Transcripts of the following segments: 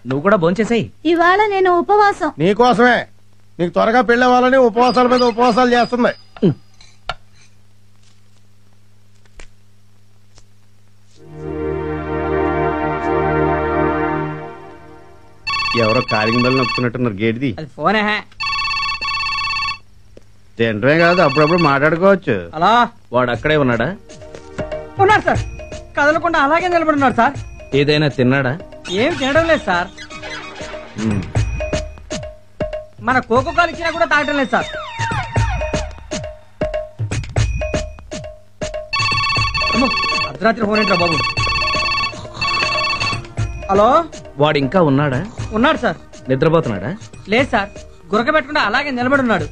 నువ్వు కూడా భోంచేసేయ్ ఇవాళ నేను ఉపవాసం నీకోసమే నీకు త్వరగా పెళ్ళవాలని ఉపవాసాల మీద ఉపవాసాలు చేస్తుంది ఎవరో కాలింగ్ బెల్ నొక్కుతున్నట్టున్నారు గేట్ది అది ఫోనే తినడమే కాదు అప్పుడప్పుడు మాట్లాడుకోవచ్చు అలా వాడు అక్కడే ఉన్నాడా ఉన్నాడు సార్ కదలకుండా అలాగే నిలబడున్నాడు సార్ ఏదైనా తిన్నాడా ఏం తినడం లేదు సార్ ఉమ్. మన కోకో కాలు ఇచ్చినా కూడా తాగటం లేదు సార్ అమ్మో, అర్ధరాత్రి ఫోన్ ఏంట్రా బాబు హలో వాడు ఇంకా ఉన్నాడా ఉన్నాడు సార్ నిద్రపోతున్నాడా లేదు సార్ గురక పెట్టకుండా అలాగే నిలబడి ఉన్నాడు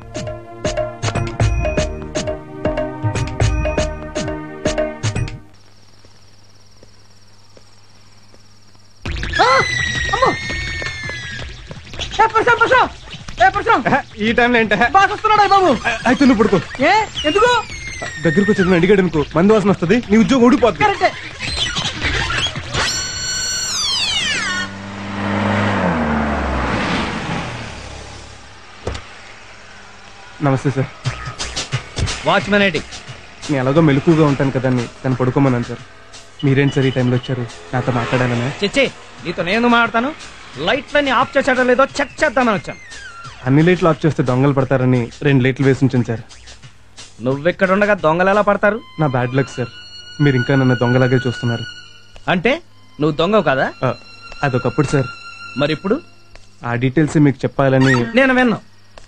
ఆ! అమ్మో! ఏ, పరశురాం, పరశురాం! ఏ, పరశురాం! ఈ టైంలో ఏంటే బాస్ వస్తున్నాడా ఈ బాబు అయితే నువ్వు పడుకో ఏ ఎందుకు దగ్గరకు వచ్చేది అడిగాడు అనుకో మందు వాసన వస్తుంది నీ ఉద్యోగం ఊడిపోద్ది కరెక్టే నమస్తే సార్ వాచ్మెన్ ఏంటి నేను ఎలాగో మెలకుగా ఉంటాను కదా అని తను పడుకోమన్నాను సార్ మీరేంటి సార్ ఈ టైంలో వచ్చారు నాతో మాట్లాడాలనే చిచ్చి నీతో నేను మాట్లాడతాను లైట్లన్నీ ఆఫ్ చేసాడో లేదో చెక్ చేద్దామని వచ్చాను అన్ని లైట్లు ఆఫ్ చేస్తే దొంగలు పడతారని రెండు లైట్లు వేసి ఉంచాను సార్ నువ్వెక్కడ ఉండగా దొంగలు ఎలా పడతారు నా బ్యాడ్ లక్ సార్ మీరు ఇంకా నన్ను దొంగలాగే చూస్తున్నారు అంటే నువ్వు దొంగవు కదా ఆ, అదొకప్పుడు సార్ మరి ఇప్పుడు ఆ డీటెయిల్స్ మీకు చెప్పాలని నేను విన్నా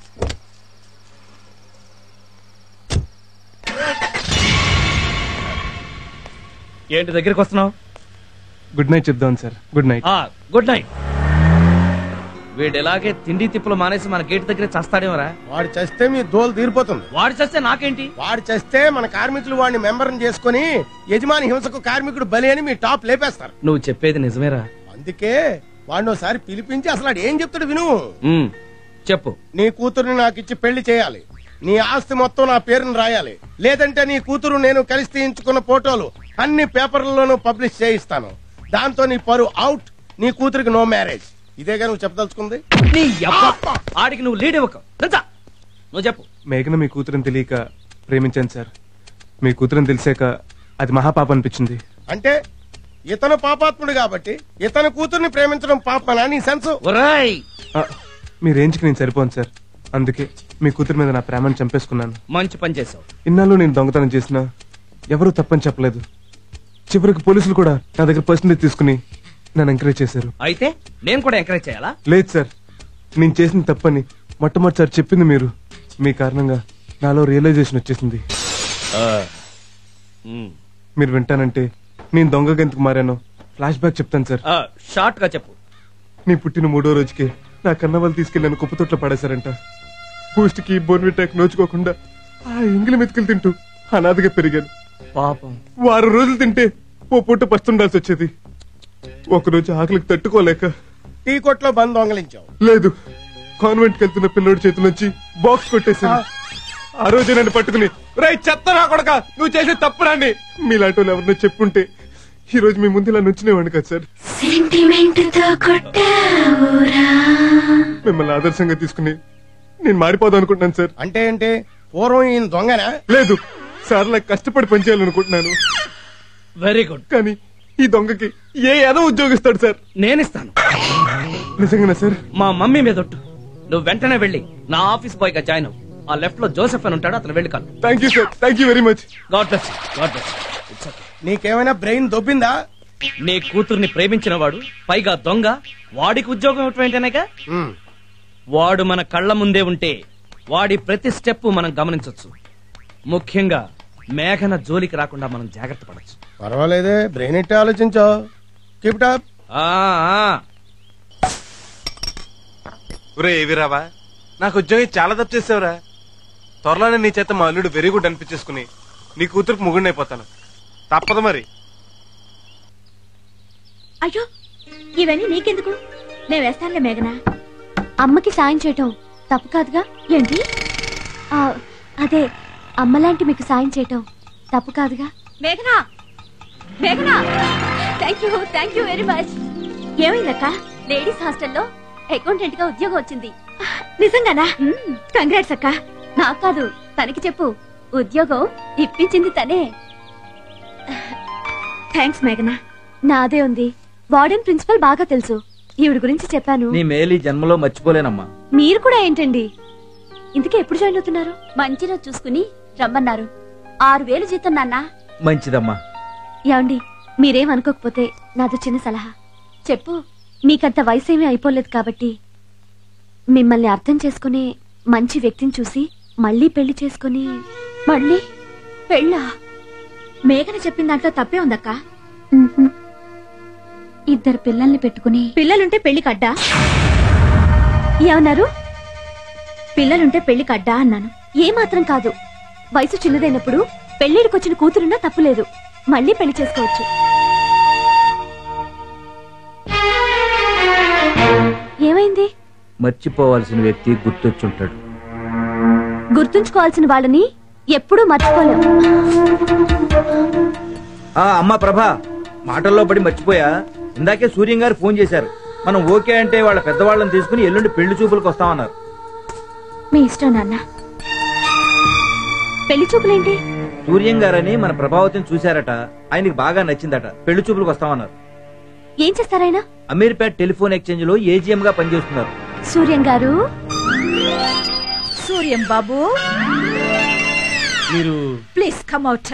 ఏంటి దగ్గరికి వస్తున్నావు గుడ్ నైట్ చెప్దాం sir good night good night వీడు ఎలాగే తిండి తిప్పులు మానేసి మన గేట్ దగ్గర చస్తాడేమరా వాడు చస్తే మీ దోలు తీరిపోతుంది వాడు చస్తే నాకేంటి వాడు చస్తే మన కార్మికులు వాడిని మెంబర్ చేసుకుని యజమాని హింసకు కార్మికుడు బలి అని మీ టాప్ లేపేస్తారు నువ్వు చెప్పేది నిజమేరా అందుకే వాడిని ఒకసారి పిలిపించి అసలు వాడు ఏం చెప్తాడు విను ఉమ్, చెప్పు నీ కూతురుని నాకు ఇచ్చి పెళ్లి చేయాలి నీ ఆస్తి మొత్తం నా పేరుని రాయాలి లేదంటే నీ కూతురు నేను కలిసి తీయించుకున్న ఫోటోలు అన్ని పేపర్లలోనూ పబ్లిష్ చేయిస్తాను దాంతో నీ పరు అవుట్ నీ కూతురికి నో మ్యారేజ్ ఇదేగా నువ్వు చెప్పదలుచుకుంది నీ యబ్బ. ఆడికి నువ్వు లీడ్ ఇవ్వక తెలుసా నువ్వు చెప్పు మేఘన మీ కూతురుని తెలియక ప్రేమించాను సార్ మీ కూతురుని తెలిసాక అది మహాపాప అనిపించింది అంటే ఇతను పాపాత్ముడు కాబట్టి ఇతని కూతుర్ని ప్రేమించడం పాపనా నీ సెన్స్ ఒరాయ్ మీ రేంజ్కి నేను సరిపోను సార్ అందుకే మీ కూతురు మీద నా ప్రేమను చంపేసుకున్నాను మంచి పని చేసావు ఇన్నాళ్ళు నేను దొంగతనం చేసినా ఎవరూ తప్పని చెప్పలేదు చివరికి పోలీసులు కూడా నా దగ్గర పర్సంటేజ్ తీసుకుని నన్ను ఎంకరేజ్ చేశారు అయితే నేను కూడా ఎంకరేజ్ చేయాలా లేదు సార్ నేను చేసిన తప్పని మొట్టమొదటిసారి చెప్పింది మీరు మీ కారణంగా నాలో రియలైజేషన్ వచ్చేసింది మీరు వింటానంటే నేను దొంగగా ఎందుకు మారానో ఫ్లాష్ బ్యాక్ చెప్తాను సార్ షార్ట్ గా చెప్పు నీ పుట్టిన మూడో రోజుకి నా కన్న వాళ్ళు తీసుకెళ్లి నన్ను కుప్పతొట్లో పడేశారంట బూస్ట్ కి బోన్విటాక్ నోచుకోకుండా ఆ ఇంగిలి మెతుకులు తింటూ అనాథగా పెరిగాను పాపం వారం రోజులు తింటే ఓ పూట పస్తుండాల్సి వచ్చేది ఒకరోజు ఆకలికి తట్టుకోలేక టీ కొట్లో బంద్ దొంగలించావు లేదు కాన్వెంట్ కి వెళ్తున్న పిల్లోడి చేతి నుంచి బాక్స్ కొట్టేశాను ఆ రోజే నన్ను పట్టుకుని రై చెత్త నా కొడక నువ్వు చేసే తప్పురాని మీలాంటి వాళ్ళు ఎవరినో చెప్పుంటే ఈ రోజు మీ ముందు ఇలా నుంచునేవాడిని కదా సార్ సెంటిమెంట్ తో కొట్టావురా మిమ్మల్ని ఆదర్శంగా తీసుకుని నేను మారిపోదాం అనుకుంటున్నాను సార్ అంటే ఏంటి పూర్వం ఈయన దొంగనా లేదు సార్ నాకు కష్టపడి పనిచేయాలనుకుంటున్నాను వెరీ గుడ్ కానీ ఈ దొంగకి ఏ ఏదో ఉద్యోగిస్తాడు సార్ నేనిస్తాను నిజంగానా సార్ మా మమ్మీ మీద ఒట్టు నువ్వు వెంటనే వెళ్ళి నా ఆఫీస్ బాయ్ గా జాయిన్ అవ్వు ఆ లెఫ్ట్ లో జోసెఫ్ అని ఉంటాడు అతను వెళ్ళి కలు thank you sir thank you very much God bless God bless నీకేమైనా బ్రెయిన్ దొబ్బిందా నీ కూతుర్ని ప్రేమించిన వాడు పైగా దొంగ వాడికి ఉద్యోగం ఇవ్వటం ఏంటనేగా ఉమ్. వాడు మన కళ్ళ ముందే ఉంటే వాడి ప్రతి స్టెప్ మనం గమనించొచ్చు ముఖ్యంగా మేఘన జోలికి రాకుండా మనం జాగ్రత్త పడచ్చు పర్వాలేదే బ్రెయిన్ ఎట్టి ఆలోచించావు కీప్ టాప్ ఒరే ఏవిరావా నాకు ఉద్యోగం చాలా తప్పు చేసావురా త్వరలోనే నీ చేత మా అల్లుడు వెరీ గుడ్ అనిపించేసుకుని నీ కూతురుకు ముగుడిని అయిపోతాను తప్పదు మరి అయ్యో ఇవన్నీ నీకెందుకు నేను వేస్తానులే మేఘనా అమ్మకి సాయం చేయటం తప్పు కాదుగా ఏంటి ఆ, అదే అమ్మలాంటి మీకు సాయం చేయటం తప్పు కాదుగా మేఘనా మేఘనా thank you thank you very much ఏమైందక్క ladies హాస్టల్లో అకౌంటెంట్ గా ఉద్యోగం వచ్చింది నిజంగానా కంగ్రాట్స్ అక్క నాకు కాదు తనకి చెప్పు ఉద్యోగం ఇప్పించింది తనే థ్యాంక్స్ మేఘనా నాదే ఉంది వార్డెన్ ప్రిన్సిపల్ బాగా తెలుసు ఈవిడ గురించి చెప్పాను నీ మేలు ఈ జన్మలో మర్చిపోలేనమ్మా మీరు కూడా ఏంటండి ఇంతకీ ఎప్పుడు జాయిన్ అవుతున్నారు మంచి రోజు చూసుకుని రమ్మన్నారు ఆరు వేలు జీతం నాన్న మంచిదమ్మా ఏమండి మీరేం అనుకోకపోతే నాదో చిన్న సలహా చెప్పు మీకంత వయసేమీ అయిపోలేదు కాబట్టి మిమ్మల్ని అర్థం చేసుకునే మంచి వ్యక్తిని చూసి మళ్ళీ పెళ్లి చేసుకుని మళ్ళీ పెళ్ళా మేఘన చెప్పిన దాంట్లో తప్పే ఉందక్క ఇద్దరు పిల్లల్ని పెట్టుకుని పిల్లలుంటే పెళ్లి కడ్డా ఏమన్నారు పిల్లలుంటే పెళ్లి కడ్డా అన్నాను ఏమాత్రం కాదు వయసు చిన్నదైనప్పుడు పెళ్లిడికొచ్చిన కూతురున్నా తప్పులేదు మళ్ళీ పెళ్లి చేసుకోవచ్చు ఏమైంది మర్చిపోవాల్సిన వ్యక్తి గుర్తొచ్చుంటాడు గుర్తుంచుకోవాల్సిన వాళ్ళని ఎప్పుడూ మర్చిపోలేం ఆ అమ్మా ప్రభా మాటల్లో పడి మర్చిపోయా ఇందాకే సూర్యం గారు ఫోన్ చేశారు మనం ఓకే అంటే వాళ్ళ పెద్దవాళ్ళని తీసుకుని ఎల్లుండి పెళ్లి చూపులకు వస్తామన్నారు మీ ఇష్టం నాన్న పెళ్లి చూపులేంటి సూర్యం గారని మన ప్రభావతిని చూశారట ఆయనకి బాగా నచ్చిందట పెళ్లి చూపులకు వస్తామన్నారు ఏం చేస్తారాయన అమీర్పేట్ టెలిఫోన్ ఎక్స్చేంజ్ లో ఏజీఎం గా పనిచేస్తున్నారు సూర్యం గారు సూర్యం బాబు మీరు ప్లీజ్ కమ్ అవుట్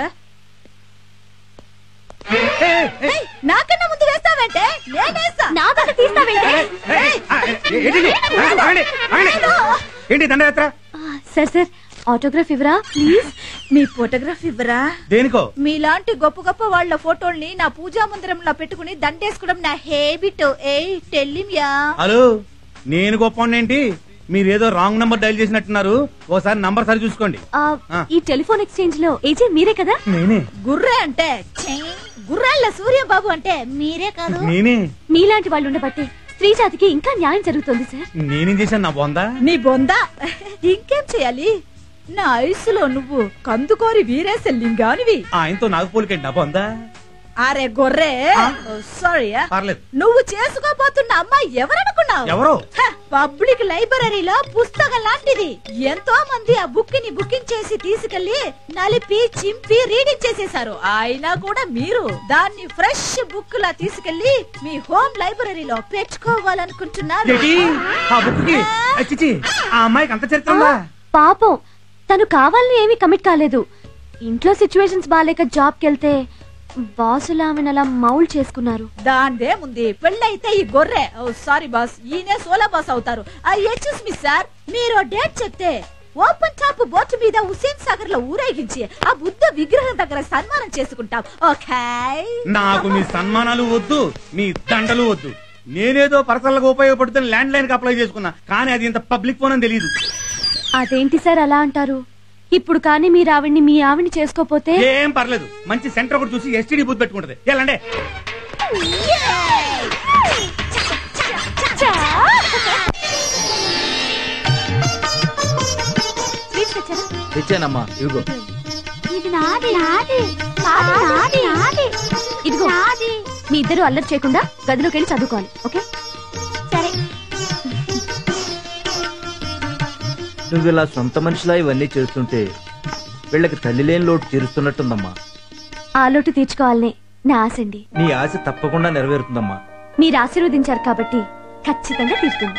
నాకన్నా ముందు వేస్తావంటే నేనేస్తా నా దగ్గర తీస్తావేంటి ఏంటి దండయాత్ర ఆ, సార్ సార్ ఆటోగ్రాఫ్ ఇవ్వరా ప్లీజ్ మీ ఫోటోగ్రాఫ్ ఇవ్వరా దేనికో మీలాంటి గొప్ప గొప్ప వాళ్ళ ఫోటోల్ని నా పూజా మందిరంలో పెట్టుకుని దండేసుకోవడం నా హేబిట్ ఏ టెల్లిమియా హలో నేను గొప్ప ఏంటి మీరేదో రాంగ్ నంబర్ డైల్ చేసినట్టున్నారు ఓసారి నంబర్ సరి చూసుకోండి ఆ, ఆ. ఈ టెలిఫోన్ ఎక్స్చేంజ్ లో ఏజెంట్ మీరే కదా నేనే గుర్రే అంటే ఛీ, గుర్రాళ్ళ సూర్యం బాబు అంటే మీరే కాదు నేనే మీలాంటి వాళ్ళు ఉండబట్టి స్త్రీ జాతికి ఇంకా న్యాయం జరుగుతుంది సార్ నేనేం చేశాను నా బొందా నీ బొందా ఇంకేం చేయాలి నా వయసులో నువ్వు కందుకోరి వీరేశ లింగానివి ఆయనతో నాకు పోలికండి నా బొందా అరే గొర్రె సారీ పర్లేదు నువ్వు చేసుకోబోతున్న అమ్మాయి ఎవరనుకున్నావు ఎవరు హ, పబ్లిక్ లైబ్రరీలో పుస్తకం లాంటిది ఎంతో మంది ఆ బుక్ ని బుకింగ్ చేసి తీసుకెళ్లి నలిపి చింపి రీడింగ్ చేసేశారు అయినా కూడా మీరు దాన్ని ఫ్రెష్ బుక్ లా తీసుకెళ్లి మీ హోమ్ లైబ్రరీలో పెట్టుకోవాలనుకుంటున్నారు ఏంటి ఆ బుక్ కి చిచి ఆ అమ్మాయికి అంత చరిత్ర ఉందా పాపం తను కావాలని ఏమీ కమిట్ కాలేదు ఇంట్లో సిచ్యువేషన్స్ బాగాలేక జాబ్కి వెళ్తే బాసులు ఆమెను అలా మౌల్ చేసుకున్నారు దాందే ఉంది పెళ్ళైతే ఈ గొర్రె సారీ బాస్ ఈయనే సోలా బాస్ అవుతారు ఎక్స్క్యూస్ మీ సార్ మీరు డేట్ చెప్తే ఓపెన్ టాప్ బోట్ మీద హుసేన్ సాగర్ లో ఊరేగించి ఆ బుద్ధ విగ్రహం దగ్గర సన్మానం చేసుకుంటాం ఓకే నాకు మీ సన్మానాలు వద్దు మీ దండలు వద్దు నేనేదో పర్సనల్గా ఉపయోగపడుతున్న ల్యాండ్ లైన్ కి అప్లై చేసుకున్నా కానీ అది ఇంత పబ్లిక్ ఫోన్ అని తెలియదు అదేంటి సార్ అలా అంటారు ఇప్పుడు కానీ మీరు ఆవిడ్ని మీ ఆవిడ్ని చేసుకోపోతే ఏం పర్లేదు మంచి సెంటర్ ఒకటి చూసి ఎస్టీడీ బూత్ పెట్టుకుంటది ఎలాండే స్వీట్స్ తెచ్చారా? తెచ్చానమ్మా ఇదిగో ఇది నాది నాది నాది నాది ఇదిగో మీ ఇద్దరు అల్లరి చేయకుండా గదిలోకి వెళ్ళి చదువుకోవాలి ఓకే సరే నువ్వు ఇలా సొంత మనిషిలా ఇవన్నీ చేస్తుంటే వీళ్ళకి తల్లి లేని లోటు తీరుస్తున్నట్టుందమ్మా ఆ లోటు తీర్చుకోవాలనే నా ఆశ అండి నీ ఆశ తప్పకుండా నెరవేరుతుందమ్మా మీరు ఆశీర్వదించారు కాబట్టి ఖచ్చితంగా తీరుతుంది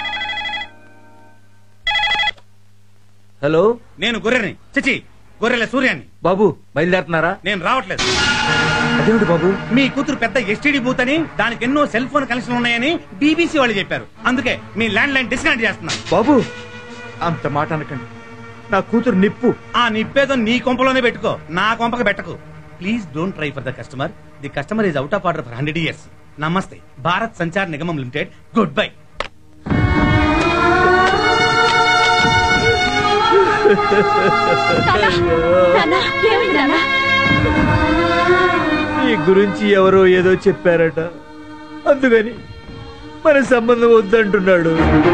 హలో నేను గొర్రెని చిచి గొర్రెల సూర్యాన్ని బాబు బయలుదేరుతున్నారా నేను రావట్లేదు అదేమిటి బాబు మీ కూతురు పెద్ద ఎస్టీడీ బూత్ అని దానికి ఎన్నో సెల్ ఫోన్ కనెక్షన్ ఉన్నాయని బీబీసీ వాళ్ళు చెప్పారు అందుకే మీ ల్యాండ్ లైన్ డిస్కనెక్ట్ చేస్తున్నా బాబు అంత మాట అనకండి నా కూతురు నిప్పు ఆ నిప్పేదో నీ కొంపలోనే పెట్టుకో నా కొంపకి పెట్టకు please don't try for the customer the customer is out of order for hundred years నమస్తే భారత్ సంచార్ నిగమం లిమిటెడ్ గుడ్ బై నాన్నా, ఏమైంది నాన్నా? ఈ గురించి ఎవరో ఏదో చెప్పారట అందుకని మన సంబంధం వద్దంటున్నాడు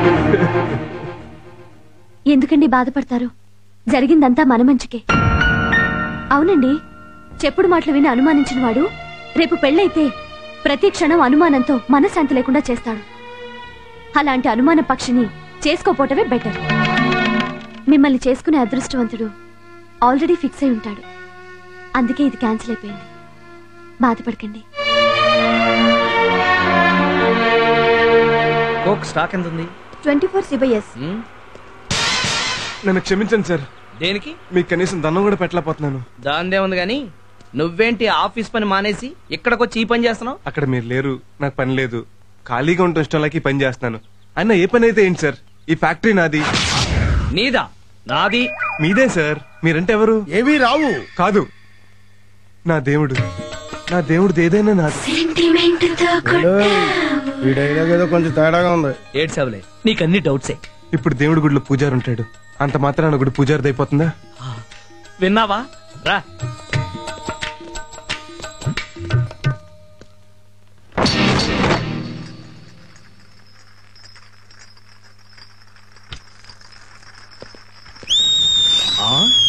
ఎందుకండి బాధపడతారు జరిగిందంతా మన మంచికే అవునండి చెప్పుడు మాటలు విని అనుమానించిన వాడు రేపు పెళ్ళైతే ప్రతి క్షణం అనుమానంతో మనశ్శాంతి లేకుండా చేస్తాడు అలాంటి అనుమాన పక్షిని చేసుకోపోవటమే బెటర్ మిమ్మల్ని చేసుకునే అదృష్టవంతుడు ఆల్రెడీ ఫిక్స్ అయి ఉంటాడు అందుకే ఇది క్యాన్సిల్ అయిపోయింది బాధపడకండి కోక్ స్టాక్ ఎంత ఉంది ట్వంటీ ఫోర్ సిబైఎస్ ఉమ్, నన్ను క్షమించండి సార్ దేనికి మీకు కనీసం దండం కూడా పెట్టలేకపోతున్నాను దాందే ఉంది గాని నువ్వేంటి ఆఫీస్ పని మానేసి ఇక్కడికి వచ్చి ఈ పని చేస్తున్నావు అక్కడ మీరు లేరు నాకు పని లేదు ఖాళీగా ఉండటం ఇష్టం లేక ఈ పని చేస్తున్నాను అయినా ఏ పని అయితే ఏంటి సార్ ఈ ఫ్యాక్టరీ నాది నీదా నాది మీదే సార్ మీరంటే ఎవరు ఏమీ రావు కాదు నా దేవుడు నా దేవుడు ఏదైనా నాది ఈ డైలాగ్ ఏదో కొంచెం తేడాగా ఉంది ఏడ్చావులే నీకన్ని డౌట్సే ఇప్పుడు దేవుడి గుడిలో పూజారి ఉంటాడు అంత మాత్రాన గుడి పూజారిది అయిపోతుందా విన్నావా రా ఆ,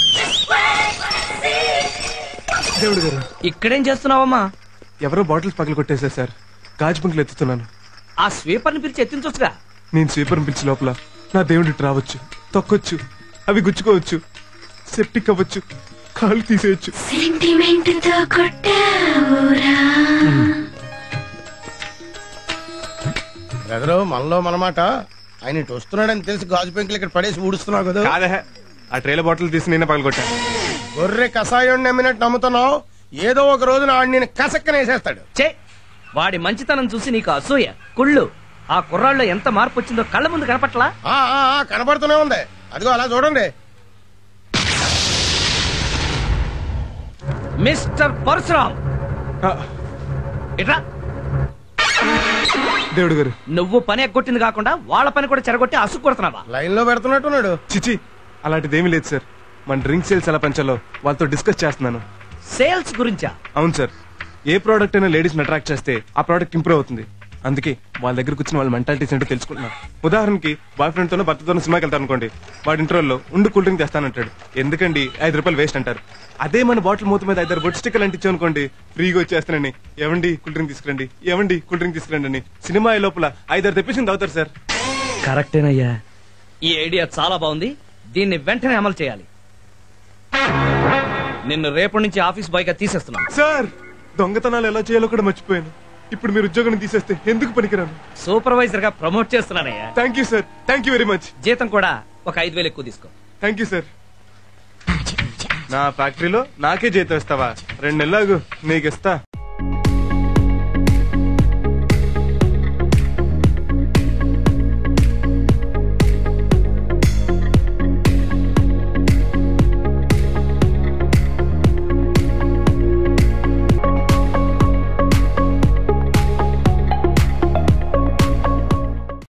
దేవుడు గారు ఇక్కడేం చేస్తున్నావమ్మా ఎవరో బాటిల్స్ పగలు కొట్టేశారు సార్ గాజు బంకులు ఎత్తుతున్నాను ఆ స్వీపర్ని పిలిచి ఎత్తించొచ్చుగా నేను స్వీపర్ పిలిచి లోపల నా దేవుడి ఇటు రావచ్చు తొక్కొచ్చు అవి గుచ్చుకోవచ్చు సెప్టిక్ అవ్వచ్చు కాళ్ళు తీసేయచ్చు బ్రదరు మనలో మనమాట ఆయన ఇటు వస్తున్నాడని తెలిసి గాజు పెంకులు ఇక్కడ పడేసి ఊడుస్తున్నావు కదా కాదే ఆ ట్రైల బాటిల్ తీసి నేనే పగలు కొట్టా గొర్రె కషాయం నమ్మినట్టు నమ్ముతున్నావు ఏదో ఒక రోజున ఆడు నేను కసక్కన వేసేస్తాడు చే వాడి మంచితనం చూసి నీకు అసూయ కుళ్ళు ఆ కుర్రాళ్ళలో ఎంత మార్పు వచ్చిందో కళ్ళ ముందు కనపట్లా ఆ, ఆ, ఆ, కనబడుతూనే ఉంది అదిగో అలా చూడండి మిస్టర్ పరశురామ్ ఆ, ఇట్రా దేవుడు గారు నువ్వు పని ఎగ్గొట్టింది కాకుండా వాళ్ళ పని కూడా చెరగొట్టి అసుకు కొడుతున్నావా లైన్ లో పెడుతున్నట్టున్నాడు చిచి అలాంటిదేమీ లేదు సార్ మన డ్రింక్ సేల్స్ ఎలా పెంచాలో వాళ్ళతో డిస్కస్ చేస్తున్నాను సేల్స్ గురించా అవును సార్ ఏ ప్రోడక్ట్ అయినా లేడీస్ అట్రాక్ట్ చేస్తే ఆ ప్రోడక్ట్ ఇంప్రూవ్ అవుతుంది అందుకే వాళ్ళ దగ్గరకు వచ్చిన వాళ్ళ మెంటాలిటీస్ ఏంటో తెలుసుకుంటున్నాను ఉదాహరణకి బాయ్ ఫ్రెండ్ తోనో భర్తతోనో సినిమాకి వెళ్తాను అనుకోండి వాడి ఇంటర్వెల్లో ఉండు కూల్ డ్రింక్ తెస్తానంటాడు ఎందుకండి ఐదు రూపాయలు వేస్ట్ అంటారు అదే మన బాటిల్ మూత మీద ఐదారు బొట్ స్టిక్కర్ అంటించాం అనుకోండి ఫ్రీగా వచ్చేస్తానని ఎవండి కూల్ డ్రింక్ తీసుకురండి ఎవండి కూల్ డ్రింక్ తీసుకురండి అని సినిమా అయ్యే లోపల ఐదారు తెప్పించింది అవుతారు సార్ కరెక్టేనయ్యా ఈ ఐడియా చాలా బాగుంది దీన్ని వెంటనే అమలు చేయాలి నిన్ను రేపటి నుంచి ఆఫీస్ బాయ్ గా తీసేస్తున్నాను సార్ దొంగతనాలు ఎలా చేయాలో కూడా మర్చిపోయాను ఇప్పుడు మీరు ఉద్యోగం తీసేస్తే ఎందుకు పనికిరాను సూపర్వైజర్ గా ప్రమోట్ చేస్తున్నానయ్యా thank you sir thank you very much జీతం కూడా ఒక ఐదు వేలు ఎక్కువ తీసుకో థ్యాంక్ యూ సార్ నా ఫ్యాక్టరీలో నాకే జీతం ఇస్తావా రెండు నెలలు నీకు ఇస్తా